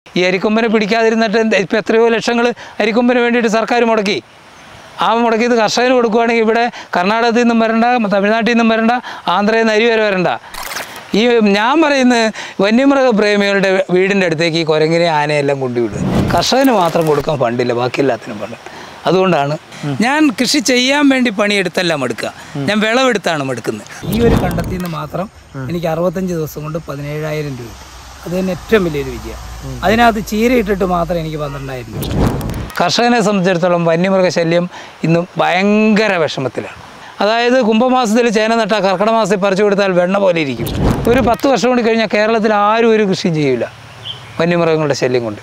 ഈ അരിക്കൊമ്പനെ പിടിക്കാതിരുന്നിട്ട് എന്ത് ഇപ്പം എത്രയോ ലക്ഷങ്ങൾ അരിക്കൊമ്പന് വേണ്ടിയിട്ട് സർക്കാർ മുടക്കി ആ മുടക്കിയത് കർഷകന് കൊടുക്കുവാണെങ്കിൽ ഇവിടെ കർണാടകത്തിൽ നിന്നും വരണ്ട തമിഴ്നാട്ടിൽ നിന്നും വരണ്ട ആന്ധ്രയിൽ നിന്ന് അരി വരെ വരണ്ട ഈ ഞാൻ പറയുന്നത് വന്യമൃഗ പ്രേമികളുടെ വീടിൻ്റെ അടുത്തേക്ക് ഈ കുരങ്ങിനെ ആനയെല്ലാം കൊണ്ടുവിടും കർഷകന് മാത്രം കൊടുക്കാൻ ഫണ്ടില്ല ബാക്കി എല്ലാത്തിനും ഫണ്ട് അതുകൊണ്ടാണ് ഞാൻ കൃഷി ചെയ്യാൻ വേണ്ടി പണിയെടുത്തല്ല മടുക്കുക ഞാൻ വിളവെടുത്താണ് മടുക്കുന്നത് ഈ ഒരു കണ്ടത്തിൽ നിന്ന് മാത്രം എനിക്ക് അറുപത്തഞ്ച് ദിവസം കൊണ്ട് പതിനേഴായിരം രൂപ അത് തന്നെ ഏറ്റവും വലിയൊരു വിജയം അതിനകത്ത് ചീര ഇട്ടിട്ട് മാത്രം എനിക്ക് പന്ത്രണ്ടായിരം രൂപ കർഷകനെ സംബന്ധിച്ചിടത്തോളം വന്യമൃഗശല്യം ഇന്ന് ഭയങ്കര വിഷമത്തിലാണ് അതായത് കുംഭമാസത്തിൽ ചേന നട്ടാൽ കർക്കിടക മാസത്തിൽ പറിച്ചു കൊടുത്താൽ വെണ്ണ പോലെ ഇരിക്കും ഒരു പത്ത് വർഷം കൂടി കഴിഞ്ഞാൽ കേരളത്തിൽ ആരും ഒരു കൃഷിയും ചെയ്യില്ല വന്യമൃഗങ്ങളുടെ ശല്യം കൊണ്ട്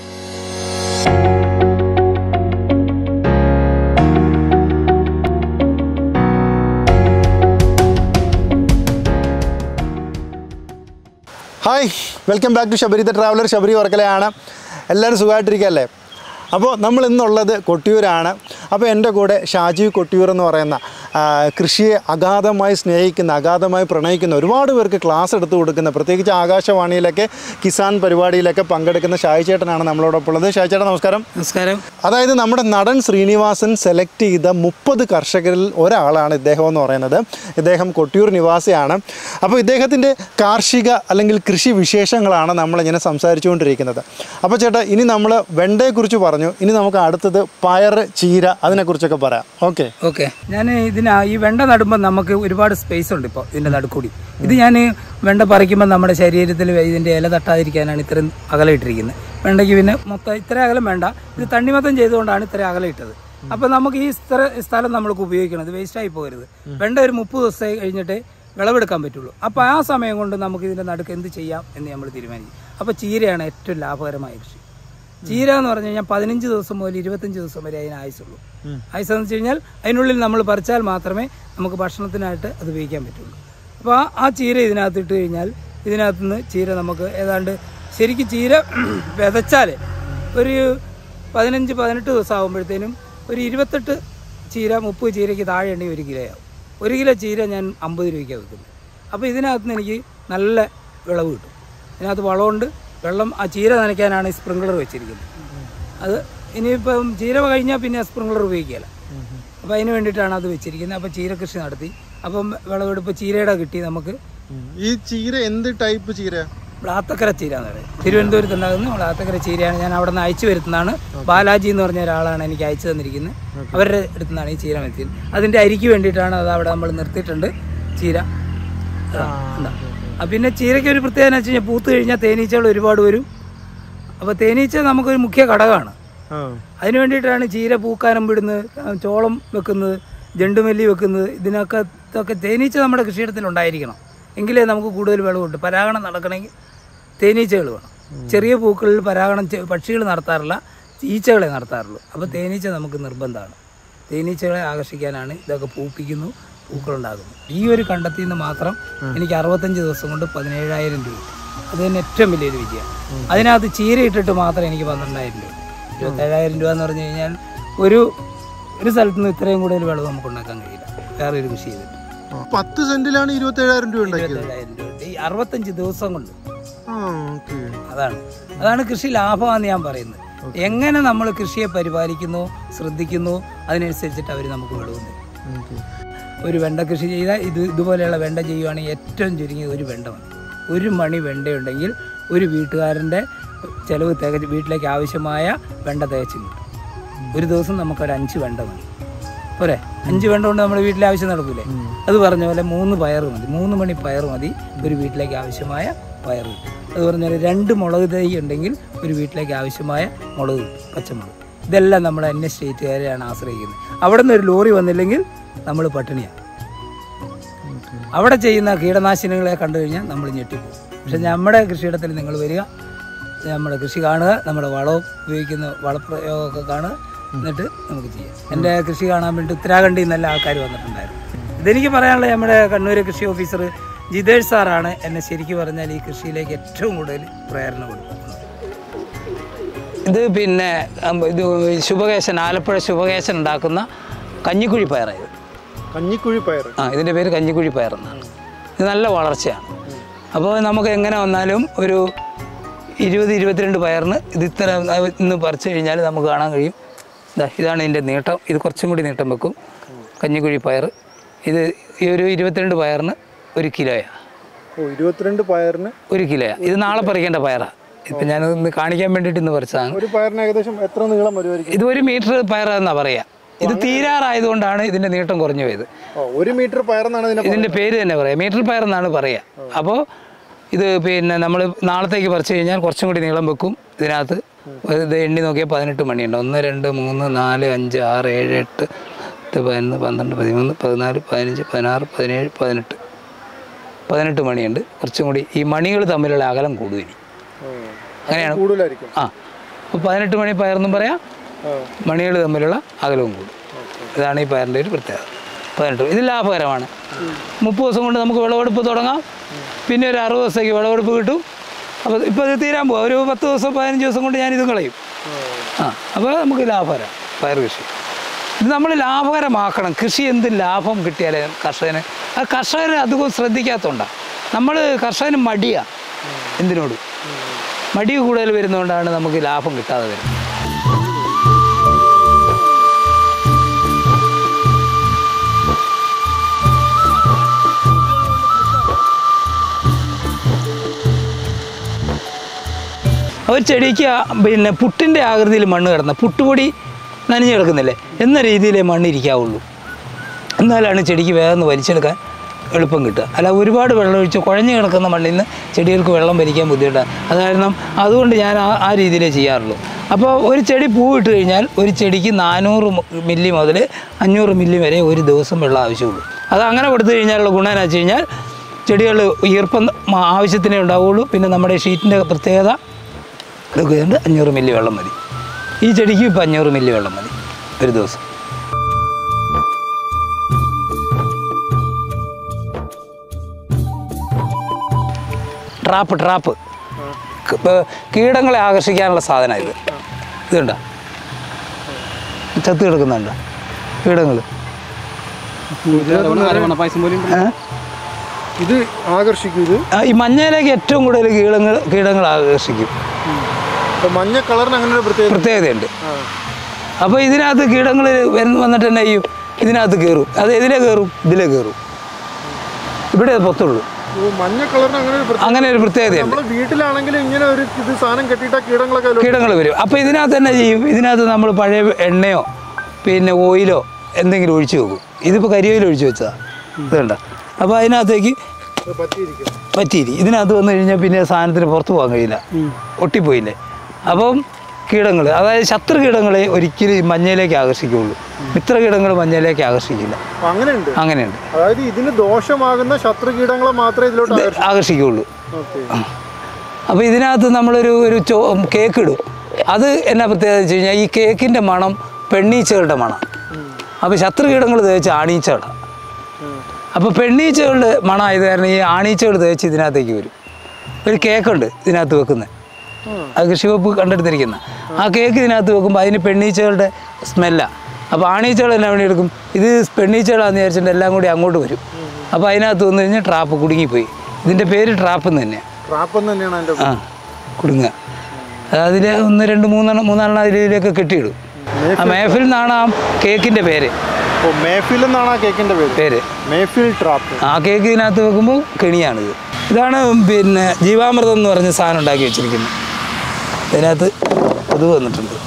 hi welcome back to Sabari the traveller Sabari വർക്കലയാണ് എല്ലാവരും സുഖമായിട്ടിരിക്കുകയല്ലേ അപ്പോൾ നമ്മൾ ഇന്നുള്ളത് കൊട്ടിയൂരാണ് അപ്പോൾ എൻ്റെ കൂടെ ഷാജീവ് കൊട്ടിയൂർ എന്ന് പറയുന്ന ആ, കൃഷിയെ അഗാധമായി സ്നേഹിക്കുന്ന അഗാധമായി പ്രണയിക്കുന്ന ഒരുപാട് പേർക്ക് ക്ലാസ് എടുത്തു കൊടുക്കുന്ന പ്രത്യേകിച്ച് ആകാശവാണിയിലൊക്കെ കിസാൻ പരിപാടിയിലൊക്കെ പങ്കെടുക്കുന്ന ഷായി ചേട്ടനാണ് നമ്മളോടൊപ്പം ഉള്ളത് ഷായി ചേട്ടൻ നമസ്കാരം നമസ്കാരം അതായത് നമ്മുടെ നടൻ ശ്രീനിവാസൻ സെലക്ട് ചെയ്ത മുപ്പത് കർഷകരിൽ ഒരാളാണ് ഇദ്ദേഹം എന്ന് പറയുന്നത് ഇദ്ദേഹം കൊട്ടിയൂർ നിവാസിയാണ് അപ്പോൾ ഇദ്ദേഹത്തിൻ്റെ കാർഷിക അല്ലെങ്കിൽ കൃഷി വിശേഷങ്ങളാണ് നമ്മളിങ്ങനെ സംസാരിച്ചുകൊണ്ടിരിക്കുന്നത് അപ്പോൾ ചേട്ടാ ഇനി നമ്മൾ വെണ്ടയെക്കുറിച്ച് പറഞ്ഞു ഇനി നമുക്ക് അടുത്തത് പയർ ചീര അതിനെക്കുറിച്ചൊക്കെ പറയാം ഓക്കെ ഓക്കെ ഞാൻ ഇതിന് ഈ വെണ്ട നടുമ്പോൾ നമുക്ക് ഒരുപാട് സ്പേസ് ഉണ്ട് ഇപ്പോൾ ഇതിൻ്റെ നടുക്കൂടി ഇത് ഞാൻ വെണ്ട പറിക്കുമ്പോൾ നമ്മുടെ ശരീരത്തിൽ ഇതിൻ്റെ ഇല തട്ടാതിരിക്കാനാണ് ഇത്രയും അകലം ഇട്ടിരിക്കുന്നത് വെണ്ടയ്ക്ക് പിന്നെ മൊത്തം ഇത്ര അകലം വേണ്ട ഇത് തണ്ണിമത്തം ചെയ്തുകൊണ്ടാണ് ഇത്ര അകലം ഇട്ടത് അപ്പോൾ നമുക്ക് ഈ ഇത്ര സ്ഥലം നമ്മൾക്ക് ഉപയോഗിക്കണം ഇത് വേസ്റ്റായി പോകരുത് വെണ്ട ഒരു മുപ്പത് ദിവസം കഴിഞ്ഞിട്ട് വിളവെടുക്കാൻ പറ്റുള്ളൂ അപ്പോൾ ആ സമയം കൊണ്ട് നമുക്ക് ഇതിൻ്റെ നടുക്ക് എന്ത് ചെയ്യാം എന്ന് നമ്മൾ തീരുമാനിക്കും അപ്പോൾ ചീരയാണ് ഏറ്റവും ലാഭകരമായ കൃഷി ചീര എന്ന് പറഞ്ഞു കഴിഞ്ഞാൽ പതിനഞ്ച് ദിവസം മുതൽ ഇരുപത്തഞ്ച് ദിവസം വരെ അതിന് ആയുസുള്ളൂ ആയുസ് എന്ന് വെച്ച് കഴിഞ്ഞാൽ അതിനുള്ളിൽ നമ്മൾ പറിച്ചാൽ മാത്രമേ നമുക്ക് ഭക്ഷണത്തിനായിട്ട് അത് ഉപയോഗിക്കാൻ പറ്റുള്ളൂ അപ്പോൾ ആ ആ ചീര ഇതിനകത്ത് ഇട്ട് കഴിഞ്ഞാൽ ഇതിനകത്ത് നിന്ന് ചീര നമുക്ക് ഏതാണ്ട് ശരിക്കും ചീര വിതച്ചാൽ ഒരു പതിനഞ്ച് പതിനെട്ട് ദിവസം ആകുമ്പോഴത്തേനും ഒരു ഇരുപത്തെട്ട് ചീര മുപ്പത് ചീരയ്ക്ക് താഴെ ഉണ്ടെങ്കിൽ ഒരു കിലോയാവും ഒരു കിലോ ചീര ഞാൻ അമ്പത് രൂപയ്ക്കാണ് വെക്കുന്നത് അപ്പോൾ ഇതിനകത്ത് നിന്ന് എനിക്ക് നല്ല വിളവ് കിട്ടും ഇതിനകത്ത് വളമുണ്ട് വെള്ളം ആ ചീര നനയ്ക്കാനാണ് ഈ സ്പ്രിംഗ്ലർ വെച്ചിരിക്കുന്നത് അത് ഇനിയിപ്പം ചീര കഴിഞ്ഞാൽ പിന്നെ സ്പ്രിംഗ്ലർ ഉപയോഗിക്കുകയില്ല അപ്പോൾ അതിന് വേണ്ടിയിട്ടാണ് അത് വെച്ചിരിക്കുന്നത് അപ്പോൾ ചീര കൃഷി നടത്തി അപ്പം വിളവെടുപ്പ് ചീരയുടെ കിട്ടി നമുക്ക് ഈ ചീര എന്ത് ടൈപ്പ് ചീര ബ്ലാത്തക്കര ചീര എന്ന് പറയും തിരുവനന്തപുരത്ത് ഉണ്ടാകുന്ന ബ്ലാത്തക്കര ചീരയാണ് ഞാൻ അവിടെ നിന്ന് അയച്ചു വരുത്തുന്നതാണ് ബാലാജി എന്ന് പറഞ്ഞ ഒരാളാണ് എനിക്ക് അയച്ചു തന്നിരിക്കുന്നത് അവരുടെ അടുത്ത് നിന്നാണ് ഈ ചീര എത്തിയത് അതിൻ്റെ അരിക്ക് വേണ്ടിയിട്ടാണ് അത് അവിടെ നമ്മൾ നിർത്തിയിട്ടുണ്ട് ചീര ആ, ഉണ്ടാ. ആ, പിന്നെ ചീരയ്ക്ക് ഒരു പ്രത്യേകത എന്ന് വെച്ച് കഴിഞ്ഞാൽ പൂത്ത് കഴിഞ്ഞാൽ തേനീച്ചകൾ ഒരുപാട് വരും അപ്പോൾ തേനീച്ച നമുക്കൊരു മുഖ്യ ഘടകമാണ് ആ അതിന് വേണ്ടിയിട്ടാണ് ചീര പൂക്കാനം വിടുന്നത് ആ, ചോളം വെക്കുന്നത് ജണ്ടുമല്ലി വെക്കുന്നത് ഇതിനൊക്കെ ഇതൊക്കെ തേനീച്ച നമ്മുടെ കൃഷിയിടത്തിൽ ഉണ്ടായിരിക്കണം എങ്കിലേ നമുക്ക് കൂടുതൽ വിളവ് കിട്ടും പരാഗണം നടക്കണമെങ്കിൽ തേനീച്ചകൾ വേണം ചെറിയ പൂക്കളിൽ പരാഗണം പക്ഷികൾ നടത്താറില്ല ഈച്ചകളെ നടത്താറുള്ളൂ അപ്പോൾ തേനീച്ച നമുക്ക് നിർബന്ധമാണ് തേനീച്ചകളെ ആകർഷിക്കാനാണ് ഇതൊക്കെ പൂപ്പിക്കുന്നു പൂക്കളുണ്ടാകുന്നു ഈ ഒരു കണ്ടെത്തിൽ നിന്ന് മാത്രം എനിക്ക് അറുപത്തഞ്ച് ദിവസം കൊണ്ട് പതിനേഴായിരം രൂപ അത് തന്നെ ഏറ്റവും വലിയൊരു വിജയം അതിനകത്ത് ചീര ഇട്ടിട്ട് മാത്രം എനിക്ക് പന്ത്രണ്ടായിരം രൂപ ഇരുപത്തേഴായിരം രൂപ എന്ന് പറഞ്ഞു കഴിഞ്ഞാൽ ഒരു ഒരു സ്ഥലത്ത് നിന്ന് ഇത്രയും കൂടുതൽ വിളവ് നമുക്ക് ഉണ്ടാക്കാൻ കഴിയില്ല വേറെ ഒരു കൃഷി ചെയ്തിട്ട് പത്ത് സെന്റിലാണ് ഇരുപത്തി ഏഴായിരം രൂപ ഉണ്ടാക്കിയത് ഇരുപത്തേഴായിരം രൂപ ഈ അറുപത്തഞ്ച് ദിവസം കൊണ്ട് ആ ഓക്കെ അതാണ് അതാണ് കൃഷി ലാഭമാണെന്ന് ഞാൻ പറയുന്നത് എങ്ങനെ നമ്മൾ കൃഷിയെ പരിപാലിക്കുന്നു ശ്രദ്ധിക്കുന്നു അതിനനുസരിച്ചിട്ട് അവർ നമുക്ക് വിളവ് തരും ഓക്കെ ഒരു വെണ്ട കൃഷി ചെയ്താൽ ഇത് ഇതുപോലെയുള്ള വെണ്ട ചെയ്യുവാണെങ്കിൽ ഏറ്റവും ചുരുങ്ങിയത് ഒരു വെണ്ട മതി ഒരു മണി വെണ്ടയുണ്ടെങ്കിൽ ഒരു വീട്ടുകാരൻ്റെ ചിലവ് തികച്ച് വീട്ടിലേക്ക് ആവശ്യമായ വെണ്ട തികച്ച് കിട്ടും ഒരു ദിവസം നമുക്കൊരു അഞ്ച് വെണ്ട മതി പോരെ അഞ്ച് വെണ്ട കൊണ്ട് നമ്മുടെ വീട്ടിലെ ആവശ്യം നടക്കൂലേ അത് പറഞ്ഞ പോലെ മൂന്ന് പയർ മതി മൂന്ന് മണി പയർ മതി ഒരു വീട്ടിലേക്ക് ആവശ്യമായ പയർ കിട്ടും അത് പറഞ്ഞാൽ രണ്ട് മുളക് തൈ ഉണ്ടെങ്കിൽ ഒരു വീട്ടിലേക്ക് ആവശ്യമായ മുളക് കിട്ടും പച്ചമുളക് ഇതെല്ലാം നമ്മുടെ അന്യ സ്റ്റേറ്റുകാരെയാണ് ആശ്രയിക്കുന്നത് അവിടെ നിന്ന് ഒരു ലോറി വന്നില്ലെങ്കിൽ നമ്മൾ പട്ടിണിയാണ് അവിടെ ചെയ്യുന്ന കീടനാശിനികളെ കണ്ടു കഴിഞ്ഞാൽ നമ്മൾ ഞെട്ടിപ്പോകും പക്ഷെ നമ്മുടെ കൃഷിയിടത്തിൽ നിങ്ങൾ വരിക നമ്മുടെ കൃഷി കാണുക നമ്മുടെ വളവും ഉപയോഗിക്കുന്ന വളപ്രയോഗമൊക്കെ കാണുക എന്നിട്ട് നമുക്ക് ചെയ്യാം എൻ്റെ കൃഷി കാണാൻ വേണ്ടി ഉത്തരാഖണ്ഡിൽ നല്ല ആൾക്കാർ വന്നിട്ടുണ്ടായിരുന്നു ഇതെനിക്ക് പറയാനുള്ള നമ്മുടെ കണ്ണൂർ കൃഷി ഓഫീസർ ജിതേഷ് സാറാണ് എന്നെ ശരിക്കും പറഞ്ഞാൽ ഈ കൃഷിയിലേക്ക് ഏറ്റവും കൂടുതൽ പ്രേരണ കൊടുക്കുന്നത് ഇത് പിന്നെ ഉം, ഇത് ശുഭകേശൻ ആലപ്പുഴ ശുഭകേശൻ ഉണ്ടാക്കുന്ന കഞ്ഞിക്കുഴി പയറായത് കഞ്ഞിക്കുഴി പയർ ആ ഇതിൻ്റെ പേര് കഞ്ഞിക്കുഴി പയർ എന്നാണ് ഇത് നല്ല വളർച്ചയാണ് അപ്പോൾ നമുക്ക് എങ്ങനെ വന്നാലും ഒരു ഇരുപത് ഇരുപത്തിരണ്ട് പയറിന് ഇത് ഇത്ര ഇന്ന് പറിച്ചു കഴിഞ്ഞാൽ നമുക്ക് കാണാൻ കഴിയും ഇതാ ഇതാണ് ഇതിൻ്റെ നീട്ടം ഇത് കുറച്ചും കൂടി നീട്ടം വെക്കും കഞ്ഞിക്കുഴി പയർ ഇത് ഈ ഒരു ഇരുപത്തിരണ്ട് പയറിന് ഒരു കിലോയാണ് ഓ ഇരുപത്തിരണ്ട് പയറിന് ഒരു കിലോയാണ് ഇത് നാളെ പറിക്കേണ്ട പയറാണ് ഇപ്പം ഞാനൊന്ന് കാണിക്കാൻ വേണ്ടിയിട്ട് ഇന്ന് പറിച്ചതാണ് ഒരു പയറിന് ഏകദേശം എത്ര നീളം വരുമായിരിക്കും ഇത് ഒരു മീറ്റർ പയറാന്നാണ് പറയുക ഇത് തീരാറായതുകൊണ്ടാണ് ഇതിൻ്റെ നീട്ടം കുറഞ്ഞു പോയത് ഓ ഒരു മീറ്റർ പയറെന്നാണ് ഇതിനെ ഇതിൻ്റെ പേര് തന്നെ പറയാം മീറ്റർ പയർ എന്നാണ് പറയുക അപ്പോൾ ഇത് പിന്നെ നമ്മൾ നാളത്തേക്ക് പറിച്ചു കഴിഞ്ഞാൽ കുറച്ചും കൂടി നീളം വെക്കും ഇതിനകത്ത് ഇത് എണ്ണി നോക്കിയാൽ പതിനെട്ട് മണിയുണ്ട് ഒന്ന് രണ്ട് മൂന്ന് നാല് അഞ്ച് ആറ് ഏഴ് എട്ട് പത്ത് പതിനൊന്ന് പന്ത്രണ്ട് പതിമൂന്ന് പതിനാല് പതിനഞ്ച് പതിനാറ് പതിനേഴ് പതിനെട്ട് പതിനെട്ട് മണിയുണ്ട് കുറച്ചും കൂടി ഈ മണികൾ തമ്മിലുള്ള അകലം കൂടും ഇനി അങ്ങനെയാണ് കൂടുതലായിരിക്കും ആ അപ്പോൾ പതിനെട്ട് മണി പയറെന്നും പറയാം മണികൾ തമ്മിലുള്ള അകലവും കൂടും ഇതാണ് ഈ പയറിൻ്റെ ഒരു പ്രത്യേകത പതിനെട്ട് ഇത് ലാഭകരമാണ് മുപ്പത് ദിവസം കൊണ്ട് നമുക്ക് വിളവെടുപ്പ് തുടങ്ങാം പിന്നെ ഒരു അറുപത് ദിവസത്തേക്ക് വിളവെടുപ്പ് കിട്ടും അപ്പോൾ ഇപ്പോൾ ഇത് തീരാൻ പോകും ഒരു പത്ത് ദിവസം പതിനഞ്ച് ദിവസം കൊണ്ട് ഞാനിത് കളയും ആ അപ്പോൾ നമുക്ക് ലാഭകരം പയർ കൃഷി ഇത് നമ്മൾ ലാഭകരമാക്കണം കൃഷി എന്ത് ലാഭം കിട്ടിയാലേ കർഷകന് ആ കർഷകന് അധികം ശ്രദ്ധിക്കാത്തതുകൊണ്ടാണ് നമ്മൾ കർഷകന് മടിയാണ് എന്തിനോട് മടി കൂടുതൽ വരുന്നതുകൊണ്ടാണ് നമുക്ക് ലാഭം കിട്ടാതെ വരുന്നത് ഒരു ചെടിക്ക് ആ പിന്നെ പുട്ടിൻ്റെ ആകൃതിയിൽ മണ്ണ് കിടന്ന പുട്ടുപൊടി നനഞ്ഞു കിടക്കുന്നില്ലേ എന്ന രീതിയിലേ മണ്ണ് ഇരിക്കാവുള്ളൂ എന്നാലാണ് ചെടിക്ക് വേഗം വലിച്ചെടുക്കാൻ എളുപ്പം കിട്ടുക അല്ല ഒരുപാട് വെള്ളം ഒഴിച്ച് കുഴഞ്ഞു കിടക്കുന്ന മണ്ണിൽ നിന്ന് ചെടികൾക്ക് വെള്ളം വലിക്കാൻ ബുദ്ധിമുട്ടാണ് അത് കാരണം അതുകൊണ്ട് ഞാൻ ആ ആ രീതിയിലേ ചെയ്യാറുള്ളൂ അപ്പോൾ ഒരു ചെടി പൂവിട്ട് കഴിഞ്ഞാൽ ഒരു ചെടിക്ക് നാനൂറ് മില്ലി മുതൽ അഞ്ഞൂറ് മില്ലി വരെ ഒരു ദിവസം വെള്ളം ആവശ്യമുള്ളൂ അത് അങ്ങനെ കൊടുത്തു കഴിഞ്ഞാലുള്ള ഗുണം എന്ന് വെച്ച് കഴിഞ്ഞാൽ ചെടികൾ ഈർപ്പം മ- ആവശ്യത്തിനേ ഉണ്ടാവുള്ളൂ പിന്നെ നമ്മുടെ ഷീറ്റിൻ്റെ പ്രത്യേകത ഇതൊക്കെ ഉണ്ട് അഞ്ഞൂറ് മില്ലി വെള്ളം മതി ഈ ചെടിക്ക് ഇപ്പം അഞ്ഞൂറ് മില്ലി വെള്ളം മതി ഒരു ദിവസം ട്രാപ്പ് ട്രാപ്പ് ക- ഇപ്പൊ കീടങ്ങളെ ആകർഷിക്കാനുള്ള സാധനം ഇത് ഇതുണ്ടോ ചത്ത് കിടക്കുന്നുണ്ടോ കീടങ്ങൾ ഇത് ആകർഷിക്കും ഇത് ഈ മഞ്ഞയിലേക്ക് ഏറ്റവും കൂടുതൽ കീടങ്ങൾ കീടങ്ങൾ ആകർഷിക്കും ഇപ്പൊ മഞ്ഞ കളറിന് അങ്ങനെ ഒരു പ്രത്യേകത പ്രത്യേകതയുണ്ട് ആ. അപ്പോൾ ഇതിനകത്ത് കീടങ്ങൾ വരുന്ന വന്നിട്ട് തന്നെ ചെയ്യും ഇതിനകത്ത് കയറും അത് ഇതിലെ കയറും ഇതിലെ കയറും ഇവിടെ അത് പൊത്തുള്ളൂ ഓ, മഞ്ഞ കളറിന് അങ്ങനെ ഒരു പ്രത്യേകത അങ്ങനെ ഒരു പ്രത്യേകതയുണ്ട് നമ്മളെ വീട്ടിലാണെങ്കിലും ഇങ്ങനെ ഒരു ഇത് സാധനം കെട്ടിയിട്ടാ കീടങ്ങളൊക്കെ അതിലോട്ട് കീടങ്ങൾ വരും അപ്പോൾ ഇതിനകത്ത് തന്നെ ചെയ്യും ഇതിനകത്ത് നമ്മൾ പഴയ എണ്ണയോ പിന്നെ ഓയിലോ എന്തെങ്കിലും ഒഴിച്ചു വെക്കും ഇതിപ്പോൾ കരിയോയിൽ ഒഴിച്ചു വെച്ചതാണ് ഇതുണ്ട അപ്പോൾ അതിനകത്തേക്ക് അത് പറ്റിയിരിക്കും പറ്റിയിരി ഇതിനകത്ത് വന്നു കഴിഞ്ഞാൽ പിന്നെ സാധനത്തിന് പുറത്ത് പോകാൻ കഴിയില്ല ഒട്ടിപ്പോയില്ലേ അപ്പം കീടങ്ങൾ അതായത് ശത്രു കീടങ്ങളെ ഒരിക്കലും ഈ മഞ്ഞയിലേക്ക് ആകർഷിക്കുകയുള്ളൂ മിത്ര കീടങ്ങൾ മഞ്ഞയിലേക്ക് ആകർഷിക്കില്ല അപ്പൊ അങ്ങനെയുണ്ട് അങ്ങനെയുണ്ട് അതായത് ഇതിന് ദോഷമാകുന്ന ശത്രു കീടങ്ങളെ മാത്രമേ ഇതിലോട്ട് ആകർഷിക്കൂ ആകർഷിക്കുകയുള്ളൂ ഓക്കെ അപ്പോൾ ഇതിനകത്ത് നമ്മളൊരു ഒരു ചോ കേക്ക് ഇടും അത് എന്നാ പ്രത്യേകത വെച്ച് കഴിഞ്ഞാൽ ഈ കേക്കിൻ്റെ മണം പെണ്ണീച്ചകളുടെ മണം അപ്പോൾ ശത്രുകീടങ്ങൾ തേച്ച് ആണീച്ചകളാണ് അപ്പോൾ പെണ്ണീച്ചകളുടെ മണം ആയത് കാരണം ഈ ആണീച്ചകൾ തേച്ച് ഇതിനകത്തേക്ക് വരും ഒരു കേക്കുണ്ട് ഇതിനകത്ത് വെക്കുന്നത് അത് കൃഷി വകുപ്പ് കണ്ടെടുത്തിരിക്കുന്ന ആ കേക്ക് ഇതിനകത്ത് വെക്കുമ്പോൾ അതിന് പെണ്ണീച്ചകളുടെ സ്മെല്ലാണ് അപ്പോൾ ആണീച്ചകൾ എന്നാ വേണ്ടി എടുക്കും ഇത് പെണ്ണീച്ചകളാന്ന് വിചാരിച്ചിട്ട് എല്ലാം കൂടി അങ്ങോട്ട് വരും അപ്പോൾ അതിനകത്ത് വന്നു കഴിഞ്ഞാൽ ട്രാപ്പ് കുടുങ്ങിപ്പോയി ഇതിൻ്റെ പേര് ട്രാപ്പ് എന്ന് തന്നെയാണ് ട്രാപ്പ് എന്ന് തന്നെയാണ് അതിന്റെ ആ കുടുങ്ങുക അതിൽ ഒന്ന് രണ്ട് മൂന്നെണ്ണം മൂന്നെണ്ണം അതിലേക്ക് കെട്ടിയിടും ആ മേഫിൽ നിന്നാണ് ആ കേക്കിൻ്റെ പേര് ഓ മേഫിൽ എന്നാണ് ആ കേക്കിന്റെ പേര് പേര് മേഫിൽ ട്രാപ്പ് ആ കേക്ക് ഇതിനകത്ത് വെക്കുമ്പോൾ കെണിയാണിത് ഇതാണ് പിന്നെ ജീവാമൃതം എന്ന് പറഞ്ഞ സാധനം ഉണ്ടാക്കി വെച്ചിരിക്കുന്നത് ഇതിനകത്ത് ഇത് വന്നിട്ടുണ്ട്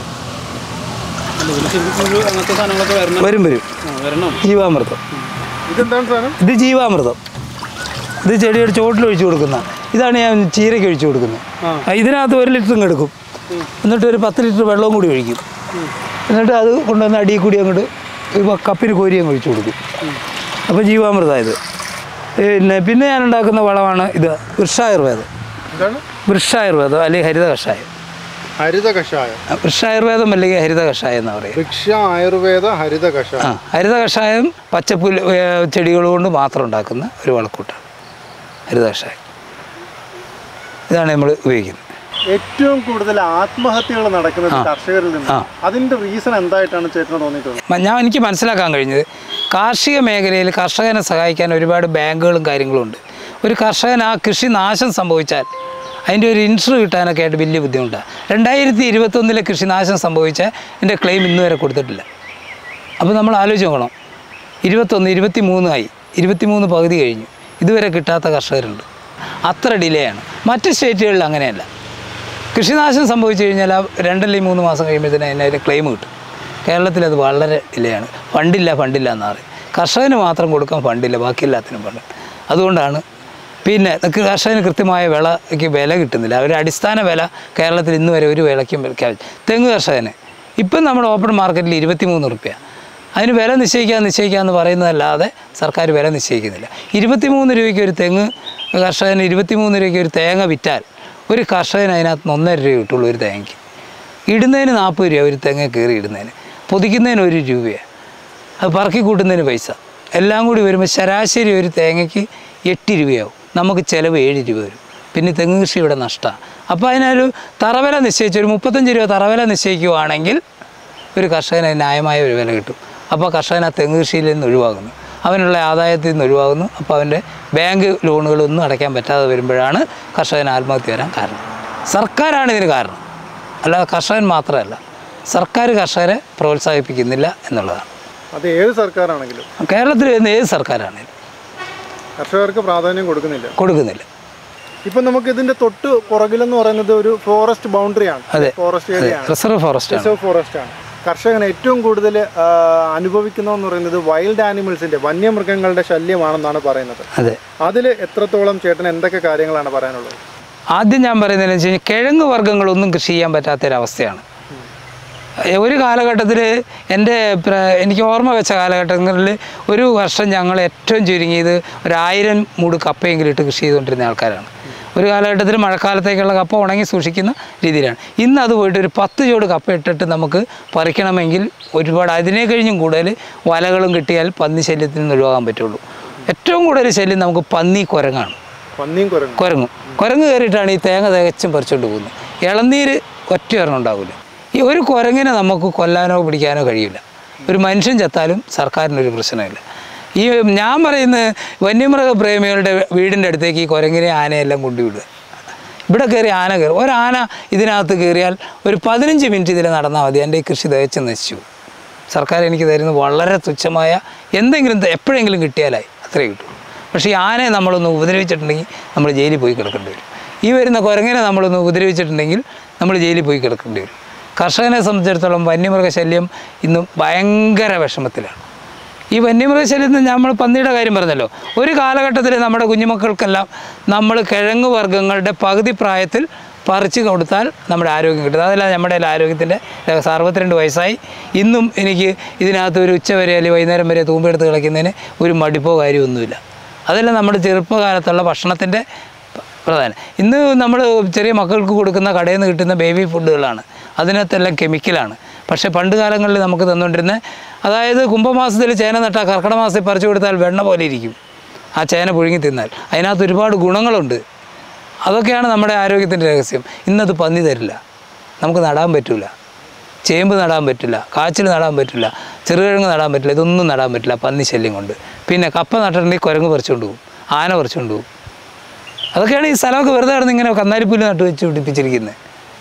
അങ്ങനത്തെ സാധനങ്ങളൊക്കെ വരണം വരും വരും ആ, വരണം ജീവാമൃതം ഇതെന്താണ് സാധനം ഇത് ജീവാമൃതം ഇത് ചെടിയുടെ ചോട്ടിൽ ഒഴിച്ചു കൊടുക്കുന്ന ഇതാണ് ഞാൻ ചീരയ്ക്ക് ഒഴിച്ചു കൊടുക്കുന്നത് ആ, ഇതിനകത്ത് ഒരു ലിറ്ററും എടുക്കും എന്നിട്ട് ഒരു പത്ത് ലിറ്റർ വെള്ളവും കൂടി ഒഴിക്കും എന്നിട്ട് അത് കൊണ്ടുവന്ന് അടിയിൽ കൂടി അങ്ങോട്ട് ഒരു കപ്പിന് കോരി അങ്ങ് ഒഴിച്ചു കൊടുക്കും അപ്പോൾ ജീവാമൃതം ഇത് പിന്നെ പിന്നെ ഞാൻ ഉണ്ടാക്കുന്ന വളമാണ് ഇത് വൃക്ഷായുർവേദം ഇതാണ് വൃക്ഷായുർവേദം അല്ലെങ്കിൽ ഹരിത കഷായം ഹരിത കഷായം വൃക്ഷായുർവേദം അല്ലെങ്കിൽ ഹരിത കഷായം എന്ന് പറയും വൃക്ഷ ആയുർവേദ ഹരിത ആ കഷായം ഹരിത കഷായം പച്ചപ്പുല്ല് ഏ, ചെടികൾ കൊണ്ട് മാത്രം ഉണ്ടാക്കുന്ന ഒരു വളക്കൂട്ടാണ് ഹരിത കഷായം ഇതാണ് നമ്മൾ ഉപയോഗിക്കുന്നത് ഏറ്റവും കൂടുതൽ ആത്മഹത്യകൾ നടക്കുന്നത് കർഷകരിൽ നിന്ന് ആ. അതിന്റെ റീസൺ എന്തായിട്ടാണ് ചേട്ടന് തോന്നിയിട്ടുള്ളത് മ- ഞാൻ എനിക്ക് മനസ്സിലാക്കാൻ കഴിഞ്ഞത് കാർഷിക മേഖലയിൽ കർഷകനെ സഹായിക്കാൻ ഒരുപാട് ബാങ്കുകളും കാര്യങ്ങളും ഉണ്ട് ഒരു കർഷകൻ ആ കൃഷി നാശം സംഭവിച്ചാൽ അതിൻ്റെ ഒരു ഇൻഷുർ കിട്ടാനൊക്കെ ആയിട്ട് വലിയ ബുദ്ധിമുട്ടാണ് രണ്ടായിരത്തി ഇരുപത്തൊന്നിലെ കൃഷിനാശം സംഭവിച്ച എൻ്റെ ക്ലെയിം ഇന്ന് വരെ കൊടുത്തിട്ടില്ല അപ്പോൾ നമ്മൾ ആലോചിച്ച് നോക്കണം ഇരുപത്തൊന്ന് ഇരുപത്തി മൂന്നായി ഇരുപത്തിമൂന്ന് പകുതി കഴിഞ്ഞു ഇതുവരെ കിട്ടാത്ത കർഷകരുണ്ട് അത്ര ഡിലേ ആണ് മറ്റ് സ്റ്റേറ്റുകളിൽ അങ്ങനെയല്ല കൃഷിനാശം സംഭവിച്ചു കഴിഞ്ഞാൽ ആ രണ്ടല്ലെങ്കിൽ മൂന്ന് മാസം കഴിയുമ്പോഴത്തേന് അതിൻ്റെ ക്ലെയിം കിട്ടും കേരളത്തിൽ അത് വളരെ ഡിലേ ആണ് ഫണ്ടില്ല ഫണ്ടില്ല എന്നാണ് പറയും കർഷകന് മാത്രം കൊടുക്കാൻ ഫണ്ടില്ല ബാക്കി എല്ലാത്തിനും ഫണ്ട് അതുകൊണ്ടാണ് പിന്നെ ക- കർഷകന് കൃത്യമായ വിളയ്ക്ക് വില കിട്ടുന്നില്ല ഒരു അടിസ്ഥാന വില കേരളത്തിൽ ഇന്ന് വരെ ഒരു വിലയ്ക്കും പ്രഖ്യാപിച്ചു തെങ്ങ് കർഷകന് ഇപ്പം നമ്മുടെ ഓപ്പൺ മാർക്കറ്റിൽ ഇരുപത്തിമൂന്ന് റുപ്യ അതിന് വില നിശ്ചയിക്കാൻ നിശ്ചയിക്കുക എന്ന് പറയുന്നതല്ലാതെ സർക്കാർ വില നിശ്ചയിക്കുന്നില്ല ഇരുപത്തിമൂന്ന് രൂപയ്ക്ക് ഒരു തെങ്ങ് കർഷകന് ഇരുപത്തിമൂന്ന് രൂപയ്ക്ക് ഒരു തേങ്ങ വിറ്റാൽ ഒരു കർഷകന് അതിനകത്ത് നിന്ന് ഒന്നര രൂപ കിട്ടുള്ളൂ ഒരു തേങ്ങയ്ക്ക് ഇടുന്നതിന് നാൽപ്പത് രൂപ ഒരു തെങ്ങ കയറി ഇടുന്നതിന് പൊതിക്കുന്നതിന് ഒരു രൂപയാണ് അത് പറക്കി കൂട്ടുന്നതിന് പൈസ എല്ലാം കൂടി വരുമ്പോൾ ശരാശരി ഒരു തേങ്ങയ്ക്ക് എട്ട് രൂപയാവും നമുക്ക് ചിലവ് ഏഴ് രൂപ വരും പിന്നെ തെങ്ങ് കൃഷി ഇവിടെ നഷ്ടമാണ് അപ്പോൾ അതിനൊരു തറവില നിശ്ചയിച്ച് ഒരു മുപ്പത്തഞ്ച് രൂപ തറവില നിശ്ചയിക്കുവാണെങ്കിൽ ഒരു കർഷകന് അതിന് ന്യായമായ ഒരു വില കിട്ടും അപ്പോൾ കർഷകൻ ആ തെങ്ങ് കൃഷിയിൽ നിന്ന് ഒഴിവാകുന്നു അവനുള്ള ആദായത്തിൽ നിന്ന് ഒഴിവാകുന്നു അപ്പോൾ അവൻ്റെ ബാങ്ക് ലോണുകളൊന്നും അടയ്ക്കാൻ പറ്റാതെ വരുമ്പോഴാണ് കർഷകൻ ആത്മഹത്യ വരാൻ കാരണം സർക്കാരാണ് ഇതിന് കാരണം അല്ലാതെ കർഷകൻ മാത്രമല്ല സർക്കാർ കർഷകരെ പ്രോത്സാഹിപ്പിക്കുന്നില്ല എന്നുള്ളതാണ് അത് ഏത് സർക്കാരാണെങ്കിലും കേരളത്തിൽ വരുന്ന ഏത് സർക്കാരാണെങ്കിലും കർഷകർക്ക് പ്രാധാന്യം കൊടുക്കുന്നില്ല കൊടുക്കുന്നില്ല ഇപ്പൊ നമുക്ക് ഇതിന്റെ തൊട്ട് പുറകിലെന്ന് പറയുന്നത് ഒരു ഫോറസ്റ്റ് ബൗണ്ടറിയാണ് അതെ. ഫോറസ്റ്റ് ഏരിയ ആണ് റിസർവ് ഫോറസ്റ്റ് ആണ് റിസർവ് ഫോറസ്റ്റ് ആണ് കർഷകൻ ഏറ്റവും കൂടുതൽ അനുഭവിക്കുന്നതെന്ന് പറയുന്നത് വൈൽഡ് ആനിമൽസിന്റെ വന്യമൃഗങ്ങളുടെ ശല്യമാണെന്നാണ് പറയുന്നത് അതെ അതിൽ എത്രത്തോളം ചേട്ടൻ എന്തൊക്കെ കാര്യങ്ങളാണ് പറയാനുള്ളത് ആദ്യം ഞാൻ പറയുന്നതെന്ന് വെച്ച് കഴിഞ്ഞാൽ കിഴങ്ങ് വർഗ്ഗങ്ങളൊന്നും കൃഷി ചെയ്യാൻ പറ്റാത്തൊരവസ്ഥയാണ് ഏ, ഒരു കാലഘട്ടത്തിൽ എൻ്റെ പ്ര- എനിക്ക് ഓർമ്മ വെച്ച കാലഘട്ടങ്ങളിൽ ഒരു വർഷം ഞങ്ങൾ ഏറ്റവും ചുരുങ്ങിയത് ഒരായിരം മൂട് കപ്പയെങ്കിലും ഇട്ട് കൃഷി ചെയ്തുകൊണ്ടിരുന്ന ആൾക്കാരാണ് ഒരു കാലഘട്ടത്തിൽ മഴക്കാലത്തേക്കുള്ള കപ്പ ഉണങ്ങി സൂക്ഷിക്കുന്ന രീതിയിലാണ് ഇന്ന് അത് പോയിട്ട് ഒരു പത്ത് ചോട് കപ്പ ഇട്ടിട്ട് നമുക്ക് പറിക്കണമെങ്കിൽ ഒരുപാട് അതിനെ കഴിഞ്ഞും കൂടുതൽ വലകളും കിട്ടിയാൽ പന്നി ശല്യത്തിൽ നിന്ന് ഒഴിവാക്കാൻ പറ്റുള്ളൂ ഏറ്റവും കൂടുതൽ ശല്യം നമുക്ക് പന്നി കുരങ്ങാണ് പന്നിയും കുരങ്ങും കുരങ്ങ് കുരങ്ങ് കയറിയിട്ടാണ് ഈ തേങ്ങ തികച്ചും പറിച്ചുകൊണ്ട് പോകുന്നത് ഇളനീര് ഒറ്റ ഒരെണ്ണം ഉണ്ടാവില്ല ഈ ഒരു കുരങ്ങിനെ നമുക്ക് കൊല്ലാനോ പിടിക്കാനോ കഴിയില്ല ഒരു മനുഷ്യൻ ചത്താലും സർക്കാരിനൊരു പ്രശ്നമില്ല ഈ ഞാൻ പറയുന്നത് വന്യമൃഗ പ്രേമികളുടെ വീടിൻ്റെ അടുത്തേക്ക് ഈ കുരങ്ങിനെ ആനയെല്ലാം കൊണ്ടുവിടുക ഇവിടെ കയറി ആന കയറി ഒരാന ഇതിനകത്ത് കയറിയാൽ ഒരു പതിനഞ്ച് മിനിറ്റ് ഇതിൽ നടന്നാൽ മതി എൻ്റെ ഈ കൃഷി തികച്ചും നശിച്ചു പോകും. സർക്കാർ എനിക്ക് തരുന്നത് വളരെ തുച്ഛമായ എന്തെങ്കിലും ത- എപ്പോഴെങ്കിലും കിട്ടിയാലായി അത്രേ കിട്ടൂ പക്ഷേ ഈ ആനയെ നമ്മളൊന്ന് ഉപദ്രവിച്ചിട്ടുണ്ടെങ്കിൽ നമ്മൾ ജയിലിൽ പോയി കിടക്കേണ്ടി വരും ഈ വരുന്ന കുരങ്ങനെ നമ്മളൊന്ന് ഉപദ്രവിച്ചിട്ടുണ്ടെങ്കിൽ നമ്മൾ ജയിലിൽ പോയി കിടക്കേണ്ടി വരും കർഷകനെ സംബന്ധിച്ചിടത്തോളം വന്യമൃഗശല്യം ഇന്നും ഭയങ്കര വിഷമത്തിലാണ് ഈ വന്യമൃഗശല്യത്തിൽ നമ്മൾ പന്നിയുടെ കാര്യം പറഞ്ഞല്ലോ ഒരു കാലഘട്ടത്തിൽ നമ്മുടെ കുഞ്ഞുമക്കൾക്കെല്ലാം നമ്മൾ കിഴങ്ങ് വർഗ്ഗങ്ങളുടെ പകുതി പ്രായത്തിൽ പറിച്ച് കൊടുത്താൽ നമ്മുടെ ആരോഗ്യം കിട്ടും അതല്ല നമ്മുടെ ആരോഗ്യത്തിൻ്റെ രഹസ്യം അറുപത്തിരണ്ട് വയസ്സായി ഇന്നും എനിക്ക് ഇതിനകത്ത് ഒരു ഉച്ച വരെ അല്ലെങ്കിൽ വൈകുന്നേരം വരെ തൂമ്പെടുത്ത് കളിക്കുന്നതിന് ഒരു മടിപ്പോ കാര്യമൊന്നുമില്ല അതെല്ലാം നമ്മുടെ ചെറുപ്പകാലത്തുള്ള ഭക്ഷണത്തിൻ്റെ പ്രധാനം ഇന്ന് നമ്മൾ ചെറിയ മക്കൾക്ക് കൊടുക്കുന്ന കടയിൽ നിന്ന് കിട്ടുന്ന ബേബി ഫുഡുകളാണ് അതിനകത്തെല്ലാം കെമിക്കലാണ് പക്ഷേ പണ്ട് കാലങ്ങളിൽ നമുക്ക് തന്നുകൊണ്ടിരുന്ന അതായത് കുംഭമാസത്തിൽ ചേന നട്ടാൽ കർക്കിടക മാസത്തിൽ പറിച്ചു കൊടുത്താൽ വെണ്ണ പോലെ ഇരിക്കും ആ ചേന പുഴുങ്ങി തിന്നാൽ അതിനകത്ത് ഒരുപാട് ഗുണങ്ങളുണ്ട് അതൊക്കെയാണ് നമ്മുടെ ആരോഗ്യത്തിൻ്റെ രഹസ്യം ഇന്നത് പന്നി തരില്ല നമുക്ക് നടാൻ പറ്റില്ല ചേമ്പ് നടാൻ പറ്റില്ല കാച്ചിൽ നടാൻ പറ്റില്ല ചെറുകിഴങ്ങ് നടാൻ പറ്റില്ല ഇതൊന്നും നടാൻ പറ്റില്ല പന്നി ശല്യം കൊണ്ട് പിന്നെ കപ്പ നട്ടിട്ടുണ്ടെങ്കിൽ കുരങ്ങ് പറിച്ചുകൊണ്ട് പോകും ആന പറിച്ചുകൊണ്ട് പോകും അതൊക്കെയാണ് ഈ സ്ഥലമൊക്കെ വെറുതെ കിടന്ന് ഇങ്ങനെ കന്നാലിപ്പുല്ല് നട്ട് വെച്ച് പിടിപ്പിച്ചിരിക്കുന്നത്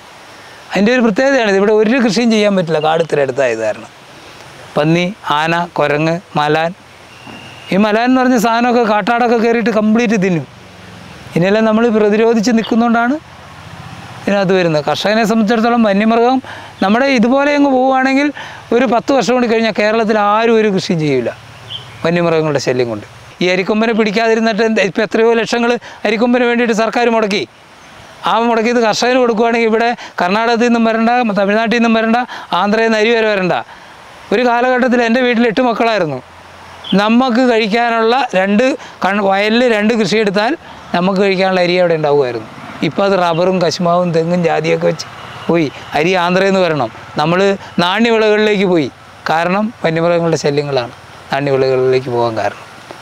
അതിൻ്റെ ഒരു പ്രത്യേകതയാണ് ഇവിടെ ഒരു കൃഷിയും ചെയ്യാൻ പറ്റില്ല കാട് ഇത്ര അടുത്തായത് കാരണം പന്നി ആന കുരങ്ങ് മലാൻ ഈ മലാൻ എന്ന് പറഞ്ഞ സാധനമൊക്കെ കാട്ടാടൊക്കെ കയറിയിട്ട് കംപ്ലീറ്റ് തിന്നും ഇതിനെല്ലാം നമ്മൾ പ്രതിരോധിച്ച് നിൽക്കുന്നതുകൊണ്ടാണ് ഇതിനകത്ത് വരുന്നത് കർഷകനെ സംബന്ധിച്ചിടത്തോളം വന്യമൃഗം നമ്മുടെ ഇതുപോലെ അങ്ങ് പോവുകയാണെങ്കിൽ ഒരു പത്ത് വർഷം കൊണ്ട് കഴിഞ്ഞാൽ കേരളത്തിൽ ആരും ഒരു കൃഷിയും ചെയ്യില്ല വന്യമൃഗങ്ങളുടെ ശല്യം കൊണ്ട് ഈ അരിക്കൊമ്പനെ പിടിക്കാതിരുന്നിട്ട് എന്താ ഇപ്പം എത്രയോ ലക്ഷങ്ങൾ അരിക്കൊമ്പന് വേണ്ടിയിട്ട് സർക്കാർ മുടക്കി ആ മുടക്കിയത് കർഷകന് കൊടുക്കുകയാണെങ്കിൽ ഇവിടെ കർണാടകത്തിൽ നിന്നും വരണ്ട തമിഴ്നാട്ടിൽ നിന്നും വരണ്ട ആന്ധ്രയിൽ നിന്ന് അരി വരെ വരണ്ട ഒരു കാലഘട്ടത്തിൽ എൻ്റെ വീട്ടിൽ എട്ട് മക്കളായിരുന്നു നമുക്ക് കഴിക്കാനുള്ള രണ്ട് കൺ വയലിൽ രണ്ട് കൃഷി എടുത്താൽ നമുക്ക് കഴിക്കാനുള്ള അരി അവിടെ ഉണ്ടാവുമായിരുന്നു ഇപ്പോൾ അത് റബ്ബറും കശുമാവും തെങ്ങും ജാതിയൊക്കെ വെച്ച് പോയി അരി ആന്ധ്രയിൽ നിന്ന് വരണം നമ്മൾ നാണ്യവിളകളിലേക്ക് പോയി കാരണം വന്യമൃഗങ്ങളുടെ ശല്യങ്ങളാണ് നാണ്യവിളകളിലേക്ക് പോകാൻ കാരണം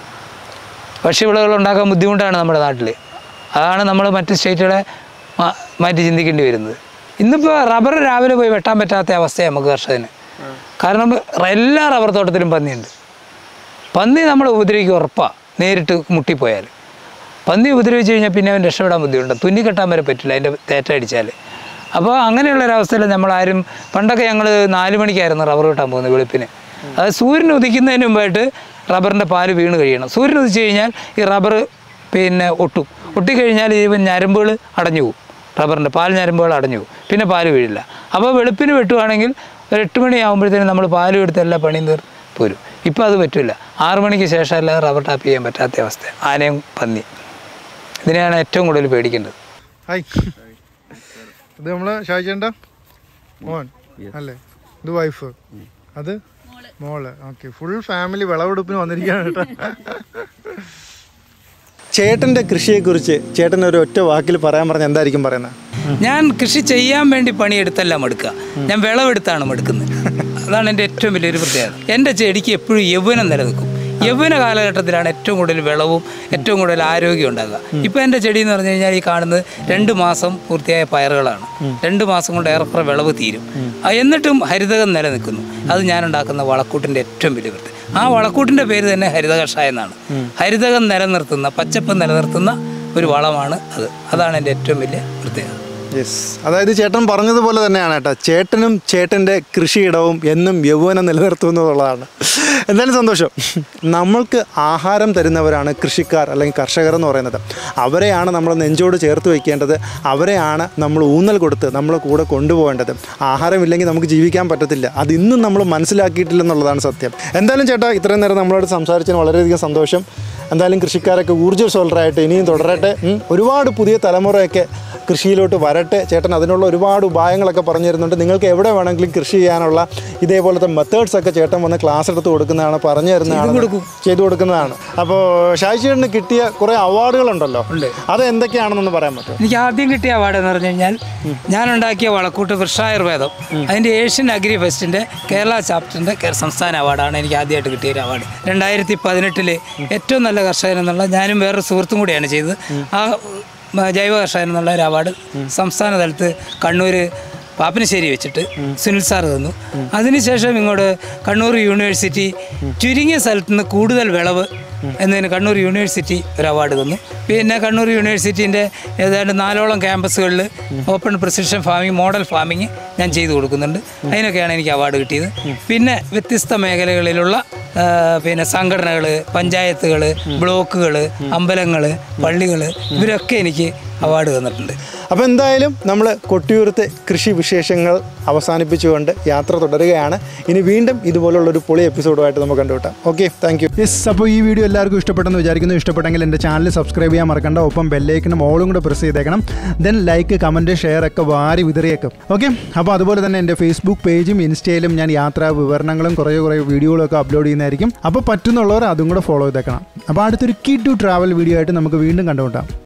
ഭക്ഷ്യവിളകൾ ഉണ്ടാക്കാൻ ബുദ്ധിമുട്ടാണ് നമ്മുടെ നാട്ടിൽ അതാണ് നമ്മൾ മറ്റ് സ്റ്റേറ്റുകളെ മാ- മാറ്റി ചിന്തിക്കേണ്ടി വരുന്നത് ഇന്നിപ്പോൾ റബ്ബർ രാവിലെ പോയി വെട്ടാൻ പറ്റാത്ത അവസ്ഥയാണ് നമുക്ക് കർഷകന് കാരണം റ- എല്ലാ റബ്ബർ തോട്ടത്തിലും പന്നിയുണ്ട് പന്നി നമ്മളെ ഉപദ്രവിക്കും ഉറപ്പാണ് നേരിട്ട് മുട്ടിപ്പോയാൽ പന്നി ഉപദ്രവിച്ച് കഴിഞ്ഞാൽ പിന്നെ അവൻ രക്ഷപ്പെടാൻ ബുദ്ധിമുട്ടുണ്ട് തുന്നി കെട്ടാൻ വരെ പറ്റില്ല അതിൻ്റെ തേറ്റ അടിച്ചാൽ അപ്പോൾ അങ്ങനെയുള്ള ഒരവസ്ഥയിൽ നമ്മളാരും പണ്ടൊക്കെ ഞങ്ങൾ നാല് മണിക്കായിരുന്നു റബ്ബർ വെട്ടാൻ പോകുന്നത് വെളുപ്പിന് അത് സൂര്യൻ ഉദിക്കുന്നതിന് മുമ്പായിട്ട് റബ്ബറിൻ്റെ പാല് വീണ് കഴിയണം സൂര്യൻ ഉദിച്ച് കഴിഞ്ഞാൽ ഈ റബ്ബർ പിന്നെ ഒട്ടും ഒട്ടിക്കഴിഞ്ഞാൽ ഈ ഞരമ്പുകൾ അടഞ്ഞു പോകും റബ്ബറിൻ്റെ പാൽ ഞരമ്പുകൾ അടഞ്ഞു പോകും പിന്നെ പാല് വീഴില്ല അപ്പോൾ വെളുപ്പിന് വെട്ടുവാണെങ്കിൽ ഒരു എട്ട് മണിയാകുമ്പോഴത്തേനും നമ്മൾ പാലും എടുത്ത് എല്ലാ പണിയും തീർ പോരും ഇപ്പോൾ അത് പറ്റില്ല ആറ് മണിക്ക് ശേഷം അല്ലാതെ റബ്ബർ ടാപ്പ് ചെയ്യാൻ പറ്റാത്ത അവസ്ഥ ആനയും പന്നി ഇതിനെയാണ് ഏറ്റവും കൂടുതൽ പേടിക്കേണ്ടത് ഹായ് ഇത് നമ്മളെ ഷാജിയേണ്ട മോൻ അല്ലേ ഇത് വൈഫ് അത് മോള് ഓക്കെ ഫുൾ ഫാമിലി വിളവെടുപ്പിന് വന്നിരിക്കുകയാണ് കേട്ടോ ചേട്ടൻ്റെ കൃഷിയെക്കുറിച്ച് ചേട്ടൻ ഒരു ഒറ്റ വാക്കിൽ പറയാൻ പറഞ്ഞ എന്തായിരിക്കും പറയുന്നത് ഞാൻ കൃഷി ചെയ്യാൻ വേണ്ടി പണിയെടുത്തല്ല മടുക്കുക ഞാൻ വിളവെടുത്താണ് മടുക്കുന്നത് അതാണ് എൻ്റെ ഏറ്റവും വലിയൊരു പ്രത്യേകത എൻ്റെ ചെടിക്ക് എപ്പോഴും യൗവനം നിലനിൽക്കും യൗവന കാലഘട്ടത്തിലാണ് ഏറ്റവും കൂടുതൽ വിളവും ഏറ്റവും കൂടുതൽ ആരോഗ്യം ഉണ്ടാകുക ഇപ്പം എൻ്റെ ചെടി എന്ന് പറഞ്ഞു കഴിഞ്ഞാൽ ഈ കാണുന്നത് രണ്ട് മാസം പൂർത്തിയായ പയറുകളാണ് രണ്ട് മാസം കൊണ്ട് ഏറെക്കുറെ വിളവ് തീരും ആ, എന്നിട്ടും ഹരിതകം നിലനിൽക്കുന്നു അത് ഞാൻ ഉണ്ടാക്കുന്ന വളക്കൂട്ടിൻ്റെ ഏറ്റവും വലിയ പ്രത്യേകത ആ വളക്കൂട്ടിൻ്റെ പേര് തന്നെ ഹരിത കഷായം എന്നാണ് ഹരിതകം നിലനിർത്തുന്ന പച്ചപ്പ് നിലനിർത്തുന്ന ഒരു വളമാണ് അത് അതാണ് എൻ്റെ ഏറ്റവും വലിയ പ്രത്യേകത യെസ് അതായത് ചേട്ടൻ പറഞ്ഞതുപോലെ തന്നെയാണ് കേട്ടോ ചേട്ടനും ചേട്ടൻ്റെ കൃഷിയിടവും എന്നും യൗവനം നിലനിർത്തും എന്നുള്ളതാണ് എന്തായാലും സന്തോഷം നമ്മൾക്ക് ആഹാരം തരുന്നവരാണ് കൃഷിക്കാർ അല്ലെങ്കിൽ കർഷകർ എന്ന് പറയുന്നത് അവരെയാണ് നമ്മൾ നെഞ്ചോട് ചേർത്ത് വയ്ക്കേണ്ടത് അവരെയാണ് നമ്മൾ ഊന്നൽ കൊടുത്ത് നമ്മൾ കൂടെ കൊണ്ടുപോകേണ്ടത് ആഹാരമില്ലെങ്കിൽ നമുക്ക് ജീവിക്കാൻ പറ്റത്തില്ല അത് ഇന്നും നമ്മൾ മനസ്സിലാക്കിയിട്ടില്ലെന്നുള്ളതാണ് സത്യം എന്തായാലും ചേട്ടാ ഇത്രയും നേരം നമ്മളോട് സംസാരിച്ചതിന് വളരെയധികം സന്തോഷം എന്തായാലും കൃഷിക്കാരൊക്കെ ഊർജ്ജസ്വലരായിട്ട് ഇനിയും തുടരട്ടെ ഉം. ഒരുപാട് പുതിയ തലമുറയൊക്കെ കൃഷിയിലോട്ട് വരട്ടെ ചേട്ടൻ അതിനുള്ള ഒരുപാട് ഉപായങ്ങളൊക്കെ പറഞ്ഞു തരുന്നുണ്ട് നിങ്ങൾക്ക് എവിടെ വേണമെങ്കിലും കൃഷി ചെയ്യാനുള്ള ഇതേപോലത്തെ മെത്തേഡ്സ് ഒക്കെ ചേട്ടൻ വന്ന് ക്ലാസ് എടുത്ത് കൊടുക്കുന്നതാണ് പറഞ്ഞു തരുന്നതാണ് ചെയ്തു കൊടുക്കുന്നതാണ് അപ്പോൾ ഷാജി ചേട്ടന് കിട്ടിയ കുറേ അവാർഡുകളുണ്ടല്ലോ ഉണ്ട്. അത് എന്തൊക്കെയാണെന്നൊന്ന് പറയാൻ പറ്റുമോ എനിക്ക് ആദ്യം കിട്ടിയ അവാർഡ് എന്ന് പറഞ്ഞു കഴിഞ്ഞാൽ ഞാൻ ഉണ്ടാക്കിയ വളക്കൂട്ട് വൃക്ഷായുർവേദം അതിൻ്റെ ഏഷ്യൻ അഗ്രി ഫെസ്റ്റിൻ്റെ കേരള ചാപ്റ്ററിൻ്റെ സംസ്ഥാന അവാർഡാണ് എനിക്ക് ആദ്യമായിട്ട് കിട്ടിയ ഒരു അവാർഡ് രണ്ടായിരത്തി പതിനെട്ടില് ഏറ്റവും നല്ല കർഷകൻ എന്നുള്ള ഞാനും വേറൊരു സുഹൃത്തും കൂടിയാണ് ചെയ്തത് ആ ഉം, ജൈവ കർഷകൻ എന്നുള്ള ഒരു അവാർഡ് സംസ്ഥാന തലത്ത് കണ്ണൂർ പാപ്പനശ്ശേരി വെച്ചിട്ട് സുനിൽ സാർ തന്നു അതിനുശേഷം ഇങ്ങോട്ട് കണ്ണൂർ യൂണിവേഴ്സിറ്റി ചുരുങ്ങിയ സ്ഥലത്ത് നിന്ന് കൂടുതൽ വിളവ് എന്നതിന് കണ്ണൂർ യൂണിവേഴ്സിറ്റി ഒരു അവാർഡ് തന്നു പിന്നെ കണ്ണൂർ യൂണിവേഴ്സിറ്റീൻ്റെ ഏതാണ്ട് നാലോളം ക്യാമ്പസുകളിൽ open precision farming model farming ഞാൻ ചെയ്തു കൊടുക്കുന്നുണ്ട് അതിനൊക്കെയാണ് എനിക്ക് അവാർഡ് കിട്ടിയത് പിന്നെ വ്യത്യസ്ത മേഖലകളിലുള്ള ആ, പിന്നെ സംഘടനകൾ പഞ്ചായത്തുകൾ ബ്ലോക്കുകൾ അമ്പലങ്ങൾ പള്ളികൾ ഇവരൊക്കെ എനിക്ക് അവാർഡ് തന്നിട്ടുണ്ട് അപ്പോൾ എന്തായാലും നമ്മൾ കൊട്ടിയൂരത്തെ കൃഷി വിശേഷങ്ങൾ അവസാനിപ്പിച്ചുകൊണ്ട് യാത്ര തുടരുകയാണ് ഇനി വീണ്ടും ഇതുപോലുള്ളൊരു പൊളി എപ്പിസോഡുമായിട്ട് നമുക്ക് കണ്ടുവിട്ടാം ഓക്കെ താങ്ക് യു യെസ് അപ്പോൾ ഈ വീഡിയോ എല്ലാവർക്കും ഇഷ്ടപ്പെട്ടെന്ന് വിചാരിക്കുന്നു ഇഷ്ടപ്പെട്ടെങ്കിൽ എൻ്റെ ചാനൽ സബ്സ്ക്രൈബ് ചെയ്യാൻ മറക്കണ്ട ഒപ്പം ബെല്ലൈക്കനും ഓളും കൂടെ പ്രസ് ചെയ്തേക്കണം ദെൻ ലൈക്ക് കമൻറ്റ് ഷെയർ ഒക്കെ വാരി വിതറിയേക്കും ഓക്കെ അപ്പോൾ അതുപോലെ തന്നെ എൻ്റെ ഫേസ്ബുക്ക് പേജും ഇൻസ്റ്റയിലും ഞാൻ യാത്രാ വിവരണങ്ങളും കുറേ കുറേ വീഡിയോകളും ഒക്കെ അപ്ലോഡ് ചെയ്യുന്നതായിരിക്കും അപ്പോൾ പറ്റുന്നുള്ളവർ അതും കൂടെ ഫോളോ ചെയ്തേക്കണം അപ്പോൾ അടുത്തൊരു കിഡ് ടു ട്രാവൽ വീഡിയോ ആയിട്ട് നമുക്ക് വീണ്ടും കണ്ടുമുട്ടാം